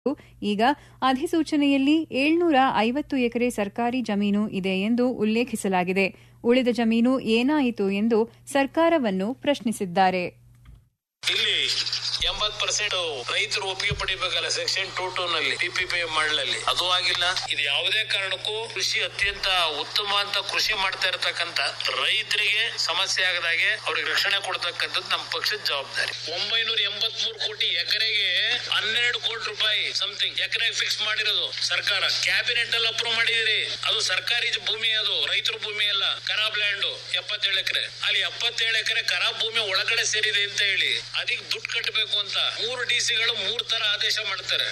ಈಗ ಅಧಿಸೂಚನೆಯಲ್ಲಿ ಏಳ್ನೂರ ಐವತ್ತು ಎಕರೆ ಸರ್ಕಾರಿ ಜಮೀನು ಇದೆ ಎಂದು ಉಲ್ಲೇಖಿಸಲಾಗಿದೆ ಉಳಿದ ಜಮೀನು ಏನಾಯಿತು ಎಂದು ಸರ್ಕಾರವನ್ನು ಪ್ರಶ್ನಿಸಿದ್ದಾರೆ ಇಲ್ಲಿ ಎಂಬತ್ ಪರ್ಸೆಂಟ್ ರೈತರು ಒಪ್ಪಿಗೆ ಪಡಿಬೇಕಲ್ಲ ಸೆಕ್ಷನ್ ಟೂ ಟೂ ನಲ್ಲಿ ಪಿಪಿಪಿ ಮಾಡಲಲ್ಲಿ ಅದು ಆಗಿಲ್ಲ ಇದು ಯಾವುದೇ ಕಾರಣಕ್ಕೂ ಕೃಷಿ ಅತ್ಯಂತ ಉತ್ತಮ ಅಂತ ಕೃಷಿ ಮಾಡ್ತಾ ಇರತಕ್ಕಂತ ರೈತರಿಗೆ ಸಮಸ್ಯೆ ಆಗದಾಗೆ ಅವ್ರಿಗೆ ರಕ್ಷಣೆ ಕೊಡ್ತಕ್ಕಂಥದ್ದು ನಮ್ಮ ಪಕ್ಷದ ಜವಾಬ್ದಾರಿ ಒಂಬೈನೂರ ಎಂಬತ್ ಮೂರು ಕೋಟಿ ಎಕರೆಗೆ ಹನ್ನೆರಡು ಕೋಟಿ ರೂಪಾಯಿ ಸಮಥಿಂಗ್ ಎಕರೆಗೆ ಫಿಕ್ಸ್ ಮಾಡಿರೋದು ಸರ್ಕಾರ ಕ್ಯಾಬಿನೆಟ್ ಅಲ್ಲಿ ಅಪ್ರೂವ್ ಮಾಡಿದಿರಿ ಅದು ಸರ್ಕಾರಿ ಭೂಮಿ ಅದು ರೈತರ ಭೂಮಿ ಅಲ್ಲ ಖರಾಬ್ ಲ್ಯಾಂಡ್ ಎಪ್ಪತ್ತೇಳು ಎಕರೆ ಅಲ್ಲಿ ಎಪ್ಪತ್ತೇಳು ಎಕರೆ ಖರಾಬ್ ಭೂಮಿ ಒಳಗಡೆ ಸೇರಿದೆ ಅಂತ ಹೇಳಿ ಅದಕ್ಕೆ ದುಡ್ಡು ಕಟ್ಟಬೇಕು ಅಂತ ಮೂರು ಡಿಸಿಗಳು ಮೂರ್ ತರ ಆದೇಶ ಮಾಡ್ತಾರೆ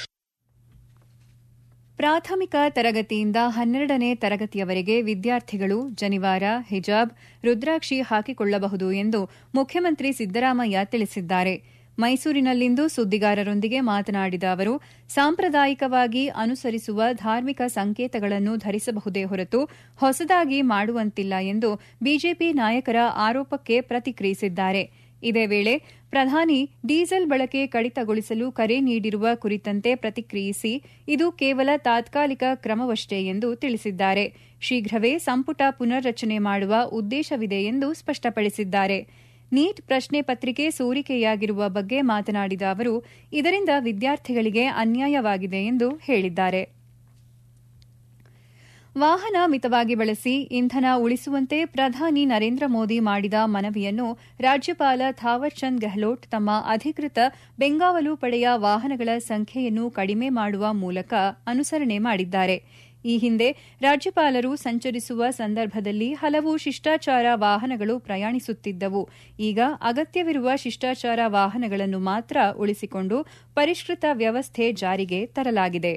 ಪ್ರಾಥಮಿಕ ತರಗತಿಯಿಂದ ಹನ್ನೆರಡನೇ ತರಗತಿಯವರೆಗೆ ವಿದ್ಯಾರ್ಥಿಗಳು ಜನಿವಾರ ಹಿಜಾಬ್ ರುದ್ರಾಕ್ಷಿ ಹಾಕಿಕೊಳ್ಳಬಹುದು ಎಂದು ಮುಖ್ಯಮಂತ್ರಿ ಸಿದ್ದರಾಮಯ್ಯ ತಿಳಿಸಿದ್ದಾರೆ ಮೈಸೂರಿನಲ್ಲಿಂದು ಸುದ್ದಿಗಾರರೊಂದಿಗೆ ಮಾತನಾಡಿದ ಅವರು ಸಾಂಪ್ರದಾಯಿಕವಾಗಿ ಅನುಸರಿಸುವ ಧಾರ್ಮಿಕ ಸಂಕೇತಗಳನ್ನು ಧರಿಸಬಹುದೇ ಹೊರತು ಹೊಸದಾಗಿ ಮಾಡುವಂತಿಲ್ಲ ಎಂದು ಬಿಜೆಪಿ ನಾಯಕರ ಆರೋಪಕ್ಕೆ ಪ್ರತಿಕ್ರಿಯಿಸಿದ್ದಾರೆ ಇದೇ ವೇಳೆ ಪ್ರಧಾನಿ ಡೀಸೆಲ್ ಬಳಕೆ ಕಡಿತಗೊಳಿಸಲು ಕರೆ ನೀಡಿರುವ ಕುರಿತಂತೆ ಪ್ರತಿಕ್ರಿಯಿಸಿ ಇದು ಕೇವಲ ತಾತ್ಕಾಲಿಕ ಕ್ರಮವಷ್ಟೇ ಎಂದು ತಿಳಿಸಿದ್ದಾರೆ ಶೀಘ್ರವೇ ಸಂಪುಟ ಪುನರ್ರಚನೆ ಮಾಡುವ ಉದ್ದೇಶವಿದೆ ಎಂದು ಸ್ಪಷ್ಟಪಡಿಸಿದ್ದಾರೆ ನೀಟ್ ಪ್ರಶ್ನೆ ಪತ್ರಿಕೆ ಸೋರಿಕೆಯಾಗಿರುವ ಬಗ್ಗೆ ಮಾತನಾಡಿದ ಅವರು ಇದರಿಂದ ವಿದ್ಯಾರ್ಥಿಗಳಿಗೆ ಅನ್ಯಾಯವಾಗಿದೆ ಎಂದು ಹೇಳಿದ್ದಾರೆ ವಾಹನ ಮಿತವಾಗಿ ಬಳಸಿ ಇಂಧನ ಉಳಿಸುವಂತೆ ಪ್ರಧಾನಿ ನರೇಂದ್ರ ಮೋದಿ ಮಾಡಿದ ಮನವಿಯನ್ನು ರಾಜ್ಯಪಾಲ ಥಾವರ್ ಚಂದ್ ಗೆಹ್ಲೋಟ್ ತಮ್ಮ ಅಧಿಕೃತ ಬೆಂಗಾವಲು ಪಡೆಯ ವಾಹನಗಳ ಸಂಖ್ಯೆಯನ್ನು ಕಡಿಮೆ ಮಾಡುವ ಮೂಲಕ ಅನುಸರಣೆ ಮಾಡಿದ್ದಾರೆ ಈ ಹಿಂದೆ ರಾಜ್ಯಪಾಲರು ಸಂಚರಿಸುವ ಸಂದರ್ಭದಲ್ಲಿ ಹಲವು ಶಿಷ್ಟಾಚಾರ ವಾಹನಗಳು ಪ್ರಯಾಣಿಸುತ್ತಿದ್ದವು ಈಗ ಅಗತ್ಯವಿರುವ ಶಿಷ್ಟಾಚಾರ ವಾಹನಗಳನ್ನು ಮಾತ್ರ ಉಳಿಸಿಕೊಂಡು ಪರಿಷ್ಕೃತ ವ್ಯವಸ್ಥೆ ಜಾರಿಗೆ ತರಲಾಗಿದೆ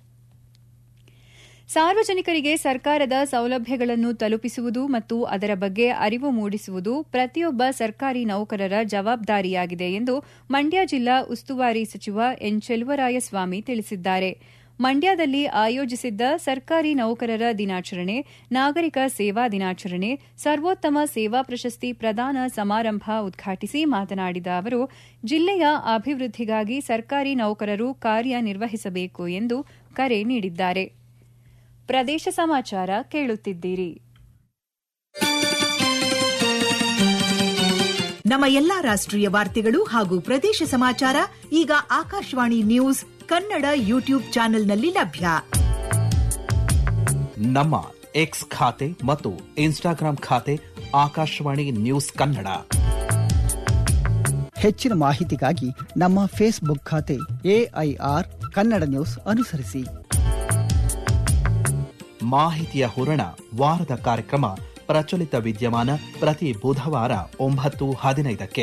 ಸಾರ್ವಜನಿಕರಿಗೆ ಸರ್ಕಾರದ ಸೌಲಭ್ಯಗಳನ್ನು ತಲುಪಿಸುವುದು ಮತ್ತು ಅದರ ಬಗ್ಗೆ ಅರಿವು ಮೂಡಿಸುವುದು ಪ್ರತಿಯೊಬ್ಬ ಸರ್ಕಾರಿ ನೌಕರರ ಜವಾಬ್ದಾರಿಯಾಗಿದೆ ಎಂದು ಮಂಡ್ಯ ಜಿಲ್ಲಾ ಉಸ್ತುವಾರಿ ಸಚಿವ ಎನ್ ಚೆಲುವರಾಯಸ್ವಾಮಿ ತಿಳಿಸಿದ್ದಾರೆ ಮಂಡ್ಯದಲ್ಲಿ ಆಯೋಜಿಸಿದ್ದ ಸರ್ಕಾರಿ ನೌಕರರ ದಿನಾಚರಣೆ ನಾಗರಿಕ ಸೇವಾ ದಿನಾಚರಣೆ ಸರ್ವೋತ್ತಮ ಸೇವಾ ಪ್ರಶಸ್ತಿ ಪ್ರದಾನ ಸಮಾರಂಭ ಉದ್ಘಾಟಿಸಿ ಮಾತನಾಡಿದ ಅವರು ಜಿಲ್ಲೆಯ ಅಭಿವೃದ್ಧಿಗಾಗಿ ಸರ್ಕಾರಿ ನೌಕರರು ಕಾರ್ಯನಿರ್ವಹಿಸಬೇಕು ಎಂದು ಕರೆ ನೀಡಿದ್ದಾರೆ ಪ್ರದೇಶ ಸಮಾಚಾರ ಕೇಳುತ್ತಿದ್ದೀರಿ ನಮ್ಮ ಎಲ್ಲಾ ರಾಷ್ಟ್ರೀಯ ವಾರ್ತೆಗಳು ಹಾಗೂ ಪ್ರದೇಶ ಸಮಾಚಾರ ಈಗ ಆಕಾಶವಾಣಿ ನ್ಯೂಸ್ ಕನ್ನಡ ಯೂಟ್ಯೂಬ್ ಚಾನೆಲ್ನಲ್ಲಿ ಲಭ್ಯ ನಮ್ಮ ಎಕ್ಸ್ ಖಾತೆ ಮತ್ತು ಇನ್ಸ್ಟಾಗ್ರಾಂ ಖಾತೆ ಆಕಾಶವಾಣಿ ನ್ಯೂಸ್ ಕನ್ನಡ ಹೆಚ್ಚಿನ ಮಾಹಿತಿಗಾಗಿ ನಮ್ಮ ಫೇಸ್ಬುಕ್ ಖಾತೆ ಎಐಆರ್ ಕನ್ನಡ ನ್ಯೂಸ್ ಅನುಸರಿಸಿ ಮಾಹಿತಿಯ ಹೂರಣ ವಾರದ ಕಾರ್ಯಕ್ರಮ ಪ್ರಚಲಿತ ವಿದ್ಯಮಾನ ಪ್ರತಿ ಬುಧವಾರ ಒಂಬತ್ತು ಹದಿನೈದಕ್ಕೆ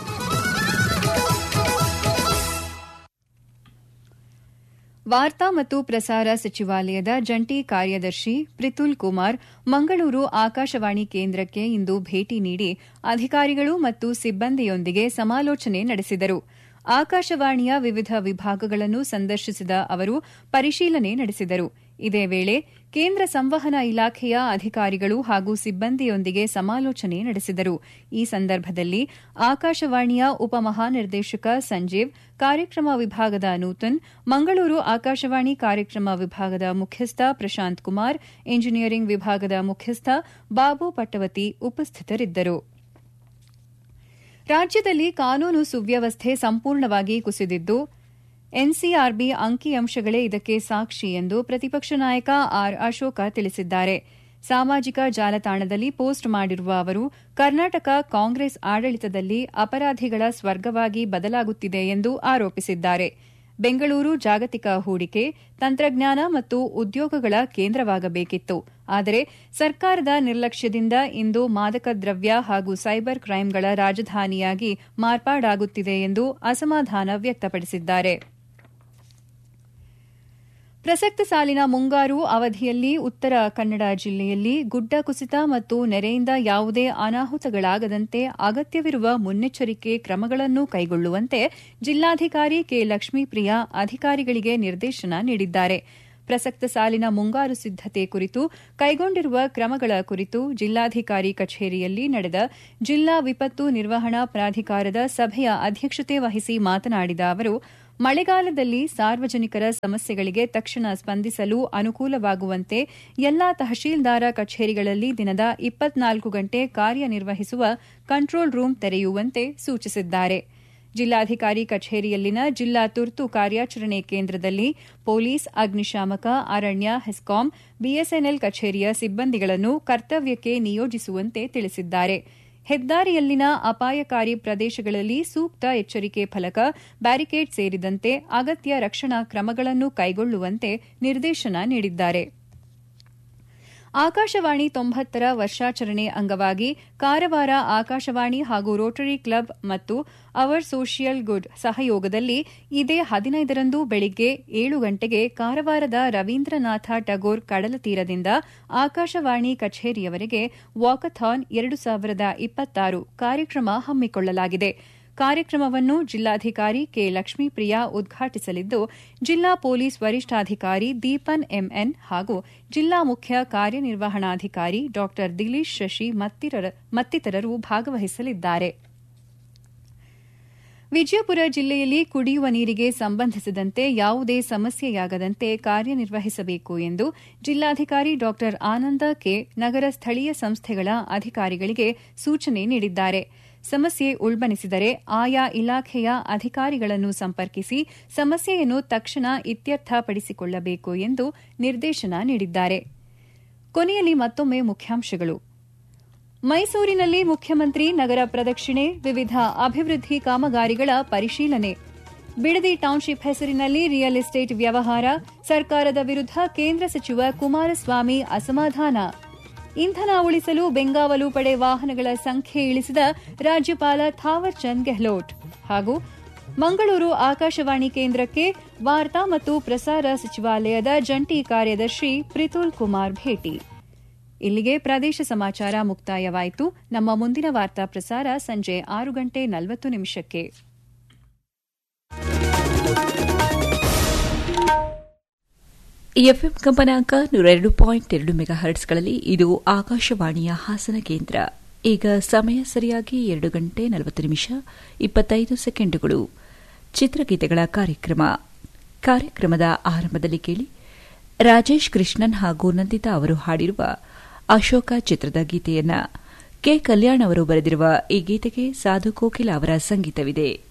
ವಾರ್ತಾ ಮತ್ತು ಪ್ರಸಾರ ಸಚಿವಾಲಯದ ಜಂಟಿ ಕಾರ್ಯದರ್ಶಿ ಪ್ರಿತುಲ್ ಕುಮಾರ್ ಮಂಗಳೂರು ಆಕಾಶವಾಣಿ ಕೇಂದ್ರಕ್ಕೆ ಇಂದು ಭೇಟಿ ನೀಡಿ ಅಧಿಕಾರಿಗಳು ಮತ್ತು ಸಿಬ್ಬಂದಿಯೊಂದಿಗೆ ಸಮಾಲೋಚನೆ ನಡೆಸಿದರು ಆಕಾಶವಾಣಿಯ ವಿವಿಧ ವಿಭಾಗಗಳನ್ನು ಸಂದರ್ಶಿಸಿದ ಅವರು ಪರಿಶೀಲನೆ ನಡೆಸಿದರು ಇದೇ ವೇಳೆ ಕೇಂದ್ರ ಸಂವಹನ ಇಲಾಖೆಯ ಅಧಿಕಾರಿಗಳು ಹಾಗೂ ಸಿಬ್ಬಂದಿಯೊಂದಿಗೆ ಸಮಾಲೋಚನೆ ನಡೆಸಿದರು ಈ ಸಂದರ್ಭದಲ್ಲಿ ಆಕಾಶವಾಣಿಯ ಉಪಮಹಾನಿರ್ದೇಶಕ ಸಂಜೀವ್ ಕಾರ್ಯಕ್ರಮ ವಿಭಾಗದ ನೂತನ್ ಮಂಗಳೂರು ಆಕಾಶವಾಣಿ ಕಾರ್ಯಕ್ರಮ ವಿಭಾಗದ ಮುಖ್ಯಸ್ಥ ಪ್ರಶಾಂತ್ ಕುಮಾರ್ ಇಂಜಿನಿಯರಿಂಗ್ ವಿಭಾಗದ ಮುಖ್ಯಸ್ಥ ಬಾಬು ಪಟ್ಟವತಿ ಉಪಸ್ಥಿತರಿದ್ದರು ರಾಜ್ಯದಲ್ಲಿ ಕಾನೂನು ಸುವ್ಯವಸ್ಥೆ ಸಂಪೂರ್ಣವಾಗಿ ಕುಸಿದಿದ್ದು ಎನ್ಸಿಆರ್ಬಿ ಅಂಕಿಅಂಶಗಳೇ ಇದಕ್ಕೆ ಸಾಕ್ಷಿ ಎಂದು ಪ್ರತಿಪಕ್ಷ ನಾಯಕ ಆರ್ ಅಶೋಕ ತಿಳಿಸಿದ್ದಾರೆ ಸಾಮಾಜಿಕ ಜಾಲತಾಣದಲ್ಲಿ ಪೋಸ್ಟ್ ಮಾಡಿರುವ ಅವರು ಕರ್ನಾಟಕ ಕಾಂಗ್ರೆಸ್ ಆಡಳಿತದಲ್ಲಿ ಅಪರಾಧಿಗಳ ಸ್ವರ್ಗವಾಗಿ ಬದಲಾಗುತ್ತಿದೆ ಎಂದು ಆರೋಪಿಸಿದ್ದಾರೆ ಬೆಂಗಳೂರು ಜಾಗತಿಕ ಹೂಡಿಕೆ ತಂತ್ರಜ್ಞಾನ ಮತ್ತು ಉದ್ಯೋಗಗಳ ಕೇಂದ್ರವಾಗಬೇಕಿತ್ತು ಆದರೆ ಸರ್ಕಾರದ ನಿರ್ಲಕ್ಷ್ಯದಿಂದ ಇಂದು ಮಾದಕ ದ್ರವ್ಯ ಹಾಗೂ ಸೈಬರ್ ಕ್ರೈಂಗಳ ರಾಜಧಾನಿಯಾಗಿ ಮಾರ್ಪಾಡಾಗುತ್ತಿದೆ ಎಂದು ಅಸಮಾಧಾನ ವ್ಯಕ್ತಪಡಿಸಿದ್ದಾರೆ ಪ್ರಸಕ್ತ ಸಾಲಿನ ಮುಂಗಾರು ಅವಧಿಯಲ್ಲಿ ಉತ್ತರ ಕನ್ನಡ ಜಿಲ್ಲೆಯಲ್ಲಿ ಗುಡ್ಡ ಕುಸಿತ ಮತ್ತು ನೆರೆಯಿಂದ ಯಾವುದೇ ಅನಾಹುತಗಳಾಗದಂತೆ ಅಗತ್ಯವಿರುವ ಮುನ್ನೆಚ್ಚರಿಕೆ ಕ್ರಮಗಳನ್ನು ಕೈಗೊಳ್ಳುವಂತೆ ಜಿಲ್ಲಾಧಿಕಾರಿ ಕೆ ಲಕ್ಷ್ಮೀಪ್ರಿಯಾ ಅಧಿಕಾರಿಗಳಿಗೆ ನಿರ್ದೇಶನ ನೀಡಿದ್ದಾರೆ ಪ್ರಸಕ್ತ ಸಾಲಿನ ಮುಂಗಾರು ಸಿದ್ದತೆ ಕುರಿತು ಕೈಗೊಂಡಿರುವ ಕ್ರಮಗಳ ಕುರಿತು ಜಿಲ್ಲಾಧಿಕಾರಿ ಕಚೇರಿಯಲ್ಲಿ ನಡೆದ ಜಿಲ್ಲಾ ವಿಪತ್ತು ನಿರ್ವಹಣಾ ಪ್ರಾಧಿಕಾರದ ಸಭೆಯ ಅಧ್ಯಕ್ಷತೆ ವಹಿಸಿ ಮಾತನಾಡಿದ ಅವರು ಮಳೆಗಾಲದಲ್ಲಿ ಸಾರ್ವಜನಿಕರ ಸಮಸ್ಯೆಗಳಿಗೆ ತಕ್ಷಣ ಸ್ಪಂದಿಸಲು ಅನುಕೂಲವಾಗುವಂತೆ ಎಲ್ಲಾ ತಹಶೀಲ್ದಾರ ಕಚೇರಿಗಳಲ್ಲಿ ದಿನದ ಇಪ್ಪತ್ನಾಲ್ಕು ಗಂಟೆ ಕಾರ್ಯನಿರ್ವಹಿಸುವ ಕಂಟ್ರೋಲ್ ರೂಂ ತೆರೆಯುವಂತೆ ಸೂಚಿಸಿದ್ದಾರೆ ಜಿಲ್ಲಾಧಿಕಾರಿ ಕಚೇರಿಯಲ್ಲಿನ ಜಿಲ್ಲಾ ತುರ್ತು ಕಾರ್ಯಾಚರಣೆ ಕೇಂದ್ರದಲ್ಲಿ ಪೊಲೀಸ್ ಅಗ್ನಿಶಾಮಕ ಅರಣ್ಯ ಹೆಸ್ಕಾಂ ಬಿಎಸ್ಎನ್ಎಲ್ ಕಚೇರಿಯ ಸಿಬ್ಬಂದಿಗಳನ್ನು ಕರ್ತವ್ಯಕ್ಕೆ ನಿಯೋಜಿಸುವಂತೆ ತಿಳಿಸಿದ್ದಾರೆ ಹೆದ್ದಾರಿಯಲ್ಲಿನ ಅಪಾಯಕಾರಿ ಪ್ರದೇಶಗಳಲ್ಲಿ ಸೂಕ್ತ ಎಚ್ಚರಿಕೆ ಫಲಕ ಬ್ಯಾರಿಕೇಡ್ ಸೇರಿದಂತೆ ಅಗತ್ಯ ರಕ್ಷಣಾ ಕ್ರಮಗಳನ್ನು ಕೈಗೊಳ್ಳುವಂತೆ ನಿರ್ದೇಶನ ನೀಡಿದ್ದಾರೆ ಆಕಾಶವಾಣಿ ತೊಂಬತ್ತರ ವರ್ಷಾಚರಣೆ ಅಂಗವಾಗಿ ಕಾರವಾರ ಆಕಾಶವಾಣಿ ಹಾಗೂ ರೋಟರಿ ಕ್ಲಬ್ ಮತ್ತು ಅವರ್ ಸೋಷಿಯಲ್ ಗುಡ್ ಸಹಯೋಗದಲ್ಲಿ ಇದೇ ಹದಿನೈದರಂದು ಬೆಳಿಗ್ಗೆ ಏಳು ಗಂಟೆಗೆ ಕಾರವಾರದ ರವೀಂದ್ರನಾಥ ಟಗೋರ್ ಕಡಲ ತೀರದಿಂದ ಆಕಾಶವಾಣಿ ಕಚೇರಿಯವರೆಗೆ ವಾಕಥಾನ್ ಎರಡು ಸಾವಿರದ ಇಪ್ಪತ್ತಾರು ಕಾರ್ಯಕ್ರಮ ಹಮ್ಮಿಕೊಳ್ಳಲಾಗಿದೆ ಕಾರ್ಯಕ್ರಮವನ್ನು ಜಿಲ್ಲಾಧಿಕಾರಿ ಕೆ ಲಕ್ಷ್ಮೀಪ್ರಿಯಾ ಉದ್ಘಾಟಿಸಲಿದ್ದು ಜಿಲ್ಲಾ ಪೊಲೀಸ್ ವರಿಷ್ಠಾಧಿಕಾರಿ ದೀಪನ್ ಎಂಎನ್ ಹಾಗೂ ಜಿಲ್ಲಾ ಮುಖ್ಯ ಕಾರ್ಯನಿರ್ವಹಣಾಧಿಕಾರಿ ಡಾ ದಿಲೀಶ್ ಶಶಿ ಮತ್ತಿತರರು ಭಾಗವಹಿಸಲಿದ್ದಾರೆ ವಿಜಯಪುರ ಜಿಲ್ಲೆಯಲ್ಲಿ ಕುಡಿಯುವ ನೀರಿಗೆ ಸಂಬಂಧಿಸಿದಂತೆ ಯಾವುದೇ ಸಮಸ್ಯೆಯಾಗದಂತೆ ಕಾರ್ಯನಿರ್ವಹಿಸಬೇಕು ಎಂದು ಜಿಲ್ಲಾಧಿಕಾರಿ ಡಾ ಆನಂದ ಕೆ ನಗರ ಸ್ಥಳೀಯ ಸಂಸ್ಥೆಗಳ ಅಧಿಕಾರಿಗಳಿಗೆ ಸೂಚನೆ ನೀಡಿದ್ದಾರೆ ಸಮಸ್ಯೆ ಉಲ್ಬಣಿಸಿದರೆ ಆಯಾ ಇಲಾಖೆಯ ಅಧಿಕಾರಿಗಳನ್ನು ಸಂಪರ್ಕಿಸಿ ಸಮಸ್ಯೆಯನ್ನು ತಕ್ಷಣ ಇತ್ಯರ್ಥಪಡಿಸಿಕೊಳ್ಳಬೇಕು ಎಂದು ನಿರ್ದೇಶನ ನೀಡಿದ್ದಾರೆ ಕೊನೆಯಲ್ಲಿ ಮತ್ತೊಮ್ಮೆ ಮುಖ್ಯಾಂಶಗಳು ಮೈಸೂರಿನಲ್ಲಿ ಮುಖ್ಯಮಂತ್ರಿ ನಗರ ಪ್ರದಕ್ಷಿಣೆ ವಿವಿಧ ಅಭಿವೃದ್ಧಿ ಕಾಮಗಾರಿಗಳ ಪರಿಶೀಲನೆ ಬಿಡದಿ ಟೌನ್ಶಿಪ್ ಹೆಸರಿನಲ್ಲಿ ರಿಯಲ್ ಎಸ್ಟೇಟ್ ವ್ಯವಹಾರ ಸರ್ಕಾರದ ವಿರುದ್ಧ ಕೇಂದ್ರ ಸಚಿವ ಕುಮಾರಸ್ವಾಮಿ ಅಸಮಾಧಾನ ಇಂಧನ ಉಳಿಸಲು ಬೆಂಗಾವಲು ಪಡೆ ವಾಹನಗಳ ಸಂಖ್ಯೆ ಇಳಿಸಿದ ರಾಜ್ಯಪಾಲ ಥಾವರ್ ಚಂದ್ ಗೆಹ್ಲೋಟ್ ಹಾಗೂ ಮಂಗಳೂರು ಆಕಾಶವಾಣಿ ಕೇಂದ್ರಕ್ಕೆ ವಾರ್ತಾ ಮತ್ತು ಪ್ರಸಾರ ಸಚಿವಾಲಯದ ಜಂಟಿ ಕಾರ್ಯದರ್ಶಿ ಪ್ರಿತುಲ್ ಕುಮಾರ್ ಭೇಟಿ ಇಲ್ಲಿಗೆ ಪ್ರದೇಶ ಸಮಾಚಾರ ಮುಕ್ತಾಯವಾಯಿತು ನಮ್ಮ ಮುಂದಿನ ವಾರ್ತಾ ಪ್ರಸಾರ ಸಂಜೆ ಆರು ಗಂಟೆ ನಲವತ್ತು ನಿಮಿಷಕ್ಕೆ ಎಫ್ಎಂ ಕಂಪನಾಂಕ ನೂರೆರಡು ಪಾಯಿಂಟ್ ಎರಡು ಮೆಗಾ ಹರ್ಟ್ಸ್ಗಳಲ್ಲಿ ಇದು ಆಕಾಶವಾಣಿಯ ಹಾಸನ ಕೇಂದ್ರ ಈಗ ಸಮಯ ಸರಿಯಾಗಿ ಎರಡು ಗಂಟೆ ನಲವತ್ತು ನಿಮಿಷ ಇಪ್ಪತ್ತೈದು ಸೆಕೆಂಡುಗಳು ಚಿತ್ರಗೀತೆಗಳ ಕಾರ್ಯಕ್ರಮ ಕಾರ್ಯಕ್ರಮದ ಆರಂಭದಲ್ಲಿ ಕೇಳಿ ರಾಜೇಶ್ ಕೃಷ್ಣನ್ ಹಾಗೂ ನಂದಿತಾ ಅವರು ಹಾಡಿರುವ ಅಶೋಕ ಚಿತ್ರದ ಗೀತೆಯನ್ನ ಕೆ ಕಲ್ಯಾಣ್ ಅವರು ಬರೆದಿರುವ ಈ ಗೀತೆಗೆ ಸಾಧು ಕೋಕಿಲ ಅವರ ಸಂಗೀತವಿದೆ